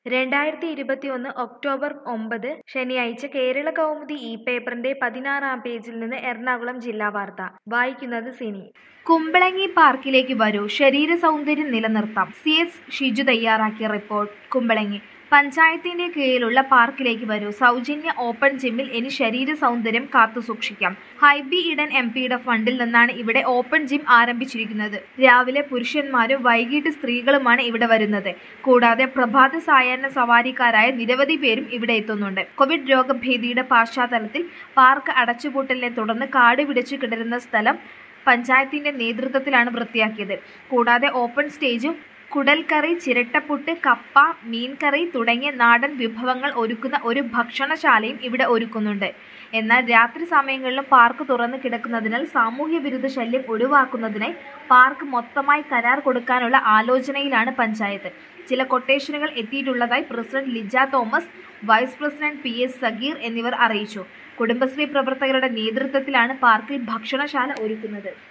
രണ്ടായിരത്തി ഇരുപത്തിയൊന്ന് ഒക്ടോബർ ഒമ്പത് ശനിയാഴ്ച കേരള കൗമുദി ഈ പേപ്പറിന്റെ പതിനാറാം പേജിൽ നിന്ന് എറണാകുളം ജില്ലാ വാർത്ത വായിക്കുന്നത് സിനി കുമ്പളങ്ങി പാർക്കിലേക്ക് വരൂ ശരീര സൗന്ദര്യം നിലനിർത്താം സി എസ് ഷിജു തയ്യാറാക്കിയ റിപ്പോർട്ട് കുമ്പളങ്ങി പഞ്ചായത്തിന്റെ കീഴിലുള്ള പാർക്കിലേക്ക് വരൂ സൗജന്യ ഓപ്പൺ ജിമ്മിൽ ഇനി ശരീര സൗന്ദര്യം കാത്തുസൂക്ഷിക്കാം ഹൈബി ഇഡൻ എം പിയുടെ ഫണ്ടിൽ നിന്നാണ് ഇവിടെ ഓപ്പൺ ജിം ആരംഭിച്ചിരിക്കുന്നത് രാവിലെ പുരുഷന്മാരും വൈകിട്ട് സ്ത്രീകളുമാണ് ഇവിടെ വരുന്നത് കൂടാതെ പ്രഭാത സായാഹ്ന സവാരിക്കാരായ നിരവധി പേരും ഇവിടെ എത്തുന്നുണ്ട് കോവിഡ് രോഗഭീതിയുടെ പശ്ചാത്തലത്തിൽ പാർക്ക് അടച്ചുപൂട്ടലിനെ തുടർന്ന് കാട് പിടിച്ചു കിടരുന്ന സ്ഥലം പഞ്ചായത്തിന്റെ നേതൃത്വത്തിലാണ് വൃത്തിയാക്കിയത് കൂടാതെ ഓപ്പൺ സ്റ്റേജും കുടൽക്കറി ചിരട്ടപ്പുട്ട് കപ്പ മീൻകറി തുടങ്ങിയ നാടൻ വിഭവങ്ങൾ ഒരുക്കുന്ന ഒരു ഭക്ഷണശാലയും ഇവിടെ ഒരുക്കുന്നുണ്ട് എന്നാൽ രാത്രി സമയങ്ങളിലും പാർക്ക് തുറന്നു കിടക്കുന്നതിനാൽ സാമൂഹ്യ വിരുദ്ധ ശല്യം ഒഴിവാക്കുന്നതിനായി പാർക്ക് മൊത്തമായി കരാർ കൊടുക്കാനുള്ള ആലോചനയിലാണ് പഞ്ചായത്ത് ചില കൊട്ടേഷനുകൾ എത്തിയിട്ടുള്ളതായി president Lija Thomas vice president P S Sageer എന്നിവർ അറിയിച്ചു കുടുംബശ്രീ പ്രവർത്തകരുടെ നേതൃത്വത്തിലാണ് പാർക്കിൽ ഭക്ഷണശാല ഒരുക്കുന്നത്